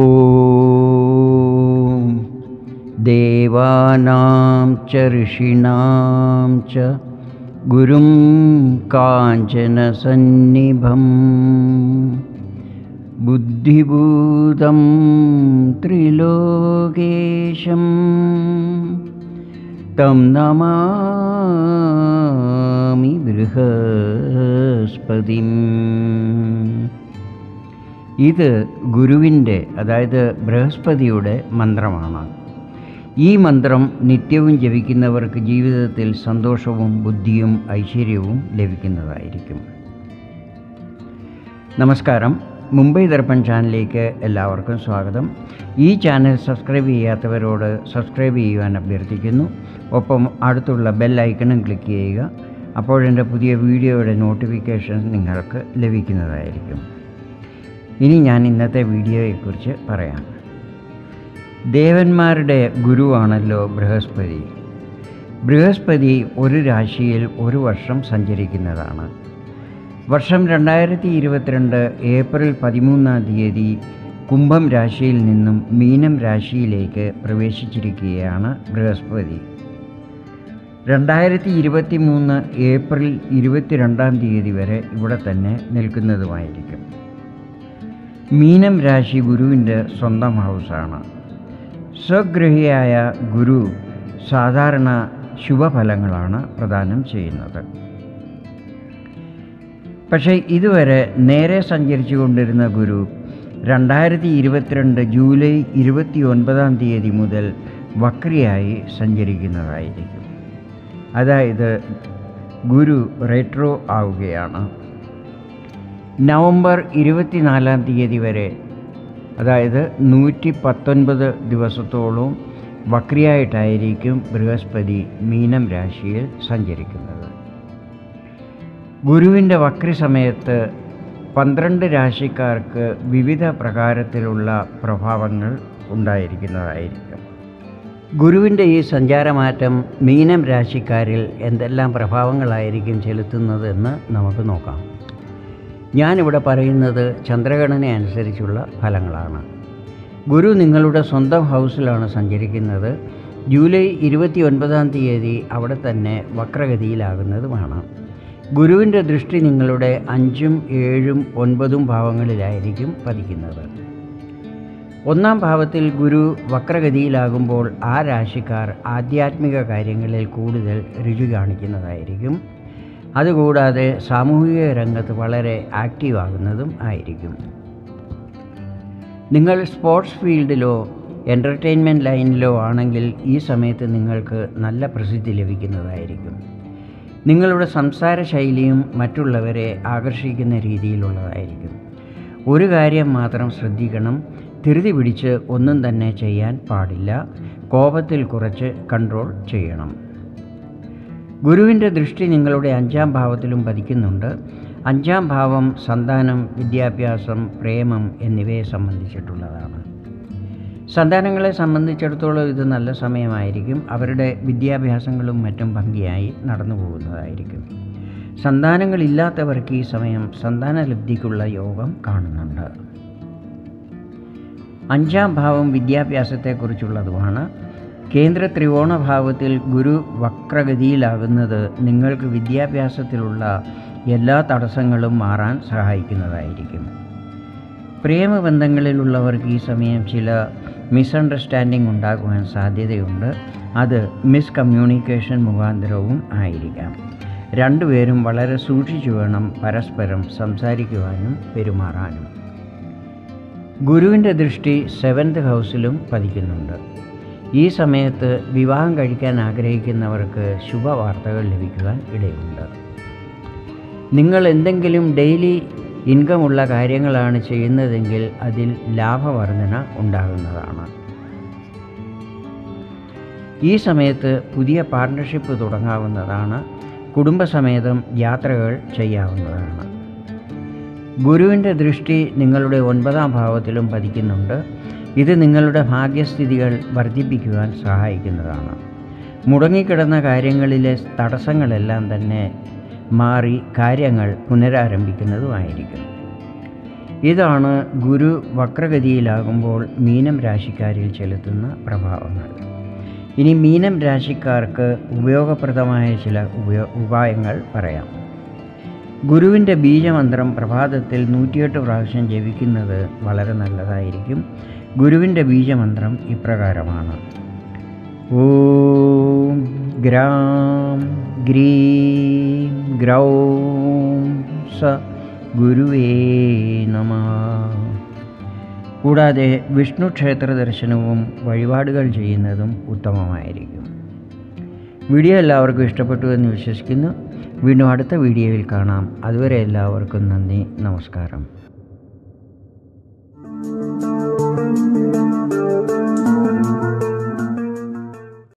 ॐ देवानां च ऋषीणां च गुरुं काञ्चनसन्निभं बुद्धिभूतं त्रिलोकेशं तं नमामि ബൃഹസ്പതിം ഇത് ഗുരുവിൻ്റെ അതായത് ബൃഹസ്പതിയുടെ മന്ത്രമാണ് ഈ മന്ത്രം നിത്യവും ജപിക്കുന്നവർക്ക് ജീവിതത്തിൽ സന്തോഷവും ബുദ്ധിയും ഐശ്വര്യവും ലഭിക്കുന്നതായിരിക്കും നമസ്കാരം മുംബൈ ദർപ്പൺ ചാനലിലേക്ക് എല്ലാവർക്കും സ്വാഗതം ഈ ചാനൽ സബ്സ്ക്രൈബ് ചെയ്യാത്തവരോട് സബ്സ്ക്രൈബ് ചെയ്യുവാൻ അഭ്യർത്ഥിക്കുന്നു ഒപ്പം അടുത്തുള്ള ബെൽ ഐക്കണും ക്ലിക്ക് ചെയ്യുക അപ്പോഴെൻ്റെ പുതിയ വീഡിയോയുടെ നോട്ടിഫിക്കേഷൻ നിങ്ങൾക്ക് ലഭിക്കുന്നതായിരിക്കും ഇനി ഞാൻ ഇന്നത്തെ വീഡിയോയെക്കുറിച്ച് പറയാം ദേവന്മാരുടെ ഗുരുവാണല്ലോ ബൃഹസ്പതി ബൃഹസ്പതി ഒരു രാശിയിൽ ഒരു വർഷം സഞ്ചരിക്കുന്നതാണ് വർഷം രണ്ടായിരത്തി ഇരുപത്തിരണ്ട് ഏപ്രിൽ പതിമൂന്നാം തീയതി കുംഭം രാശിയിൽ നിന്നും മീനം രാശിയിലേക്ക് പ്രവേശിച്ചിരിക്കുകയാണ് ബൃഹസ്പതി രണ്ടായിരത്തി ഇരുപത്തി മൂന്ന് ഏപ്രിൽ ഇരുപത്തിരണ്ടാം തീയതി വരെ ഇവിടെ തന്നെ നിൽക്കുന്നതുമായിരിക്കും മീനം രാശി ഗുരുവിൻ്റെ സ്വന്തം ഹൗസാണ് സ്വഗ്രഹിയായ ഗുരു സാധാരണ ശുഭഫലങ്ങളാണ് പ്രദാനം ചെയ്യുന്നത് പക്ഷേ ഇതുവരെ നേരെ സഞ്ചരിച്ചു കൊണ്ടിരുന്ന ഗുരു രണ്ടായിരത്തി ഇരുപത്തിരണ്ട് ജൂലൈ ഇരുപത്തി ഒൻപതാം തീയതി മുതൽ വക്രിയായി സഞ്ചരിക്കുന്നതായിരിക്കും അതായത് ഗുരു റെട്രോ ആവുകയാണ് നവംബർ ഇരുപത്തിനാലാം തീയതി വരെ അതായത് നൂറ്റി പത്തൊൻപത് ദിവസത്തോളം വക്രിയായിട്ടായിരിക്കും ബൃഹസ്പതി മീനം രാശിയിൽ സഞ്ചരിക്കുന്നത് ഗുരുവിൻ്റെ വക്രി സമയത്ത് പന്ത്രണ്ട് രാശിക്കാർക്ക് വിവിധ പ്രകാരത്തിലുള്ള പ്രഭാവങ്ങൾ ഉണ്ടായിരിക്കുന്നതായിരിക്കും ഗുരുവിൻ്റെ ഈ സഞ്ചാരമാറ്റം മീനം രാശിക്കാരിൽ എന്തെല്ലാം പ്രഭാവങ്ങളായിരിക്കും ചെലുത്തുന്നത് എന്ന് നമുക്ക് നോക്കാം ഞാനിവിടെ പറയുന്നത് ചന്ദ്രഗണന അനുസരിച്ചുള്ള ഫലങ്ങളാണ് ഗുരു നിങ്ങളുടെ സ്വന്തം ഹൗസിലാണ് സഞ്ചരിക്കുന്നത് ജൂലൈ ഇരുപത്തി ഒൻപതാം തീയതി അവിടെ തന്നെ വക്രഗതിയിലാകുന്നതുമാണ് ഗുരുവിൻ്റെ ദൃഷ്ടി നിങ്ങളുടെ അഞ്ചും ഏഴും ഒൻപതും ഭാവങ്ങളിലായിരിക്കും പതിക്കുന്നത് ഒന്നാം ഭാവത്തിൽ ഗുരു വക്രഗതിയിലാകുമ്പോൾ ആ രാശിക്കാർ ആധ്യാത്മിക കാര്യങ്ങളിൽ കൂടുതൽ രുചി കാണിക്കുന്നതായിരിക്കും അതുകൂടാതെ സാമൂഹിക രംഗത്ത് വളരെ ആക്റ്റീവ് ആകുന്നതും ആയിരിക്കും നിങ്ങൾ സ്പോർട്സ് ഫീൽഡിലോ എൻ്റർടൈൻമെൻറ്റ് ലൈനിലോ ആണെങ്കിൽ ഈ സമയത്ത് നിങ്ങൾക്ക് നല്ല പ്രസിദ്ധി ലഭിക്കുന്നതായിരിക്കും നിങ്ങളുടെ സംസാര ശൈലിയും മറ്റുള്ളവരെ ആകർഷിക്കുന്ന രീതിയിലുള്ളതായിരിക്കും ഒരു കാര്യം മാത്രം ശ്രദ്ധിക്കണം ധൃതി പിടിച്ച് ഒന്നും തന്നെ ചെയ്യാൻ പാടില്ല കോപത്തിൽ കുറച്ച് കൺട്രോൾ ചെയ്യണം ഗുരുവിൻ്റെ ദൃഷ്ടി നിങ്ങളുടെ അഞ്ചാം ഭാവത്തിലും പതിക്കുന്നുണ്ട് അഞ്ചാം ഭാവം സന്താനം വിദ്യാഭ്യാസം പ്രേമം എന്നിവയെ സംബന്ധിച്ചിട്ടുള്ളതാണ് സന്താനങ്ങളെ സംബന്ധിച്ചിടത്തോളം ഇത് നല്ല സമയമായിരിക്കും അവരുടെ വിദ്യാഭ്യാസങ്ങളും മറ്റും ഭംഗിയായി നടന്നു പോകുന്നതായിരിക്കും സന്താനങ്ങളില്ലാത്തവർക്ക് ഈ സമയം സന്താനലബ്ധിക്കുള്ള യോഗം കാണുന്നുണ്ട് അഞ്ചാം ഭാവം വിദ്യാഭ്യാസത്തെക്കുറിച്ചുള്ളതുമാണ് കേന്ദ്ര ത്രികോണഭാവത്തിൽ ഗുരു വക്രഗതിയിലാകുന്നത് നിങ്ങൾക്ക് വിദ്യാഭ്യാസത്തിലുള്ള എല്ലാ തടസ്സങ്ങളും മാറാൻ സഹായിക്കുന്നതായിരിക്കും പ്രേമബന്ധങ്ങളിലുള്ളവർക്ക് ഈ സമയം ചില മിസ്അണ്ടർസ്റ്റാൻഡിംഗ് ഉണ്ടാകുവാൻ സാധ്യതയുണ്ട് അത് മിസ്കമ്മ്യൂണിക്കേഷൻ മുഖാന്തരവും ആയിരിക്കാം രണ്ടുപേരും വളരെ സൂക്ഷിച്ചു വേണം പരസ്പരം സംസാരിക്കുവാനും പെരുമാറാനും ഗുരുവിൻ്റെ ദൃഷ്ടി സെവൻത് ഹൗസിലും പതിക്കുന്നുണ്ട് ഈ സമയത്ത് വിവാഹം കഴിക്കാൻ ആഗ്രഹിക്കുന്നവർക്ക് ശുഭവാർത്തകൾ ലഭിക്കുവാൻ ഇടയുണ്ട് നിങ്ങൾ എന്തെങ്കിലും ഡെയിലി ഇൻകം ഉള്ള കാര്യങ്ങളാണ് ചെയ്യുന്നതെങ്കിൽ അതിൽ ലാഭവർധന ഉണ്ടാകുന്നതാണ് ഈ സമയത്ത് പുതിയ പാർട്ട്ണർഷിപ്പ് തുടങ്ങാവുന്നതാണ് കുടുംബസമേതം യാത്രകൾ ചെയ്യാവുന്നതാണ് ഗുരുവിൻ്റെ ദൃഷ്ടി നിങ്ങളുടെ ഒൻപതാം ഭാവത്തിലും പതിക്കുന്നുണ്ട് ഇത് നിങ്ങളുടെ ഭാഗ്യസ്ഥിതികൾ വർദ്ധിപ്പിക്കുവാൻ സഹായിക്കുന്നതാണ് മുടങ്ങിക്കിടന്ന കാര്യങ്ങളിലെ തടസ്സങ്ങളെല്ലാം തന്നെ മാറി കാര്യങ്ങൾ പുനരാരംഭിക്കുന്നതുമായിരിക്കും ഇതാണ് ഗുരു വക്രഗതിയിലാകുമ്പോൾ മീനം രാശിക്കാരിൽ ചെലുത്തുന്ന പ്രഭാവങ്ങൾ ഇനി മീനം രാശിക്കാർക്ക് ഉപയോഗപ്രദമായ ചില ഉപയോ ഉപായങ്ങൾ പറയാം ഗുരുവിൻ്റെ ബീജമന്ത്രം പ്രഭാതത്തിൽ നൂറ്റിയെട്ട് പ്രാവശ്യം ജപിക്കുന്നത് വളരെ നല്ലതായിരിക്കും ഗുരുവിൻ്റെ ബീജമന്ത്രം ഇപ്രകാരമാണ് ഓം ഗ്രാം ഗ്രീം ഗ്രൗം സ ഗുരുവേ നമ കൂടാതെ വിഷ്ണു ക്ഷേത്ര ദർശനവും വഴിപാടുകൾ ചെയ്യുന്നതും ഉത്തമമായിരിക്കും വീഡിയോ എല്ലാവർക്കും ഇഷ്ടപ്പെട്ടു എന്ന് വിശ്വസിക്കുന്നു വീണ്ടും അടുത്ത വീഡിയോയിൽ കാണാം അതുവരെ എല്ലാവർക്കും നന്ദി നമസ്കാരം